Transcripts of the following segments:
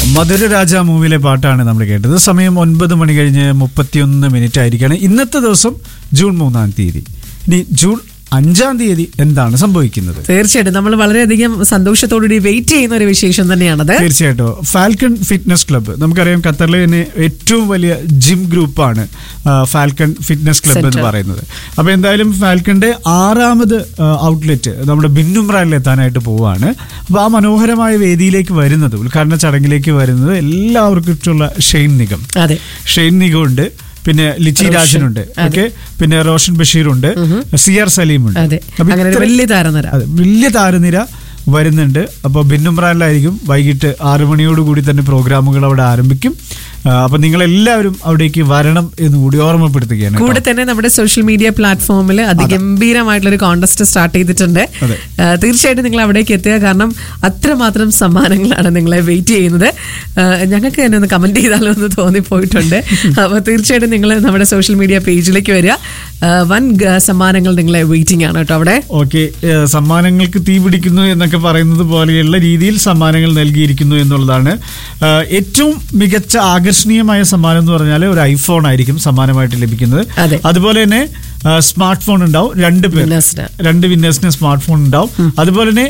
മധുരരാജ മൂവിയിലെ പാട്ടാണ് നമ്മൾ കേട്ടത് സമയം ഒൻപത് മണി കഴിഞ്ഞ് മുപ്പത്തിയൊന്ന് മിനിറ്റ് ആയിരിക്കാണ് ഇന്നത്തെ ദിവസം ജൂൺ മൂന്നാം തീയതി ഇനി ജൂൺ അഞ്ചാം തീയതി എന്താണ് സംഭവിക്കുന്നത് തീർച്ചയായിട്ടും നമ്മൾ വളരെയധികം സന്തോഷത്തോടുകൂടി വെയിറ്റ് ചെയ്യുന്ന ഒരു വിശേഷം തന്നെയാണത് തീർച്ചയായിട്ടും ഫാൽക്കൺ ഫിറ്റ്നസ് ക്ലബ്ബ് നമുക്കറിയാം ഖത്തറിലെ തന്നെ ഏറ്റവും വലിയ ജിം ഗ്രൂപ്പാണ് ആ, ഫാൽക്കൺ ഫിറ്റ്നസ് ക്ലബ്ബ് എന്ന് Center. പറയുന്നത് അപ്പോൾ എന്തായാലും ഫാൽക്കണിന്റെ ആറാമത് ഔട്ട്ലെറ്റ് നമ്മുടെ ബിന്നുമ്രാനിൽ എത്താനായിട്ട് പോവുകയാണ് അപ്പോൾ ആ മനോഹരമായ വേദിയിലേക്ക് വരുന്നത് ഉദ്ഘാടന ചടങ്ങിലേക്ക് വരുന്നത് എല്ലാവർക്കും ഇഷ്ടമുള്ള ഷെയ്ൻ നിഗം അതെ ഷെയ്ൻ നിഗം ഉണ്ട് പിന്നെ ലിച്ചി റോഷൻ. രാജനുണ്ട് അതെ. ഓക്കെ പിന്നെ റോഷൻ ബഷീറുണ്ട് സി ആർ സലീമുണ്ട് അതെ അപ്പൊ അങ്ങനെ ഒരു ഇത്ര- വലിയ താരനിര അതെ വലിയ താരനിര വരുന്നുണ്ട് അപ്പോൾ ഭിന്നുമ്രാനിലായിരിക്കും വൈകിട്ട് ആറു മണിയോടുകൂടി തന്നെ പ്രോഗ്രാമുകൾ അവിടെ ആരംഭിക്കും ആ, അപ്പൊ നിങ്ങൾ എല്ലാവരും അവിടേക്ക് വരണം എന്ന് കൂടി ഓർമ്മപ്പെടുത്തുകയാണ് കേട്ടോ. കൂടെ തന്നെ നമ്മുടെ സോഷ്യൽ മീഡിയ പ്ലാറ്റ്ഫോമിൽ അതിഗംഭീരമായിട്ടുള്ള ഒരു കോൺടെസ്റ്റ് സ്റ്റാർട്ട് ചെയ്തിട്ടുണ്ട് അതെ. ആ, തീർച്ചയായിട്ടും നിങ്ങൾ അവിടേക്ക് എത്തുക കാരണം അത്രമാത്രം സമ്മാനങ്ങളാണ് നിങ്ങളെ വെയിറ്റ് ചെയ്യുന്നത് ആ, ഞങ്ങൾക്ക് തന്നെ ഒന്ന് കമന്റ് ചെയ്താലോ എന്ന് തോന്നിപ്പോയിട്ടുണ്ട് അപ്പോൾ തീർച്ചയായിട്ടും നിങ്ങൾ നമ്മുടെ സോഷ്യൽ മീഡിയ പേജിലേക്ക് വരിക ആ, വൻ ഗ- സമ്മാനങ്ങൾ നിങ്ങളെ വെയിറ്റിംഗ് ആണ് കേട്ടോ അവിടെ ഓക്കെ ഏ, സമ്മാനങ്ങൾക്ക് തീ പിടിക്കുന്നു എന്നൊക്കെ പറയുന്നത് പോലെയുള്ള രീതിയിൽ സമ്മാനങ്ങൾ നൽകിയിരിക്കുന്നു എന്നുള്ളതാണ് ആ, ഏറ്റവും മികച്ച ആകർഷണീയമായ സമ്മാനം എന്ന് പറഞ്ഞാൽ ഒരു ഐഫോൺ ആയിരിക്കും സമ്മാനമായിട്ട് ലഭിക്കുന്നത് അതെ. അതുപോലെ തന്നെ സ്മാർട്ട് ഫോൺ ഉണ്ടാവും രണ്ട് പേർ Winners-ന്. രണ്ട് വിന്നേഴ്സിന് സ്മാർട്ട് ഫോൺ ഉണ്ടാവും അതുപോലെ തന്നെ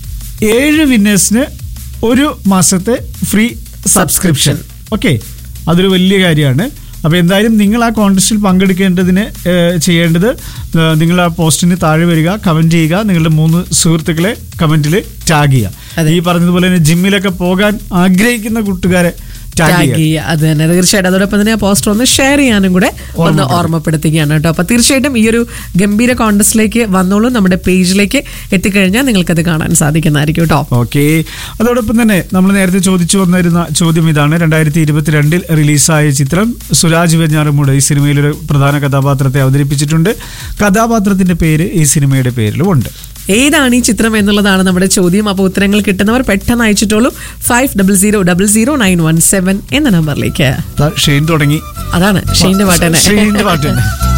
ഏഴ് വിന്നേഴ്സിന് ഒരു മാസത്തെ ഫ്രീ സബ്സ്ക്രിപ്ഷൻ ഓക്കെ അതൊരു വലിയ കാര്യമാണ് അപ്പോൾ എന്തായാലും നിങ്ങൾ ആ കോൺടെസ്റ്റിൽ പങ്കെടുക്കേണ്ടതിന് ഏഹ്, ചെയ്യേണ്ടത് ഏഹ്, നിങ്ങൾ ആ പോസ്റ്റിന് താഴെ വരിക കമന്റ് ചെയ്യുക നിങ്ങളുടെ മൂന്ന് സുഹൃത്തുക്കളെ കമന്റിൽ ടാഗ് ചെയ്യുക അതെ. ഈ പറഞ്ഞതുപോലെ തന്നെ ജിമ്മിലൊക്കെ പോകാൻ ആഗ്രഹിക്കുന്ന കൂട്ടുകാരെ ടാഗ് ടാഗ് ചെയ്യുക ചെയ്യുക അത് തന്നെ തീർച്ചയായിട്ടും അതോടൊപ്പം തന്നെ ആ പോസ്റ്റർ ഒന്ന് ഷെയർ ചെയ്യാനും കൂടെ ഒന്ന് ഓർമ്മപ്പെടുത്തുക. ഓർമ്മപ്പെടുത്തുകയാണ് കേട്ടോ അപ്പൊ തീർച്ചയായിട്ടും ഈ ഒരു ഗംഭീര കോൺടെസ്റ്റിലേക്ക് വന്നോളൂ നമ്മുടെ പേജിലേക്ക് എത്തിക്കഴിഞ്ഞാൽ നിങ്ങൾക്കത് കാണാൻ സാധിക്കുന്നതായിരിക്കും കേട്ടോ ഓക്കെ അതോടൊപ്പം തന്നെ നമ്മൾ നേരത്തെ ചോദിച്ചു വന്നിരുന്ന ചോദ്യം ഇതാണ് രണ്ടായിരത്തി ഇരുപത്തിരണ്ടിൽ റിലീസായ ചിത്രം സുരാജ് വെഞ്ഞാറമൂട് ഈ സിനിമയിലൊരു പ്രധാന കഥാപാത്രത്തെ അവതരിപ്പിച്ചിട്ടുണ്ട് കഥാപാത്രത്തിന്റെ പേര് ഈ സിനിമയുടെ പേരിലും ഉണ്ട് ഏതാണ് ഈ ചിത്രം എന്നുള്ളതാണ് നമ്മുടെ ചോദ്യം അപ്പോൾ ഉത്തരങ്ങൾ കിട്ടുന്നവർ പെട്ടെന്ന് അയച്ചിട്ടുള്ളൂ five double zero double zero nine one seven എന്ന നമ്പറിലേക്ക് ദാ ഷെയ്ൻ തുടങ്ങി അതാണ് ഷെയിന്റെ പാട്ട് തന്നെ ഷെയ്നിന്റെ പാട്ട് തന്നെ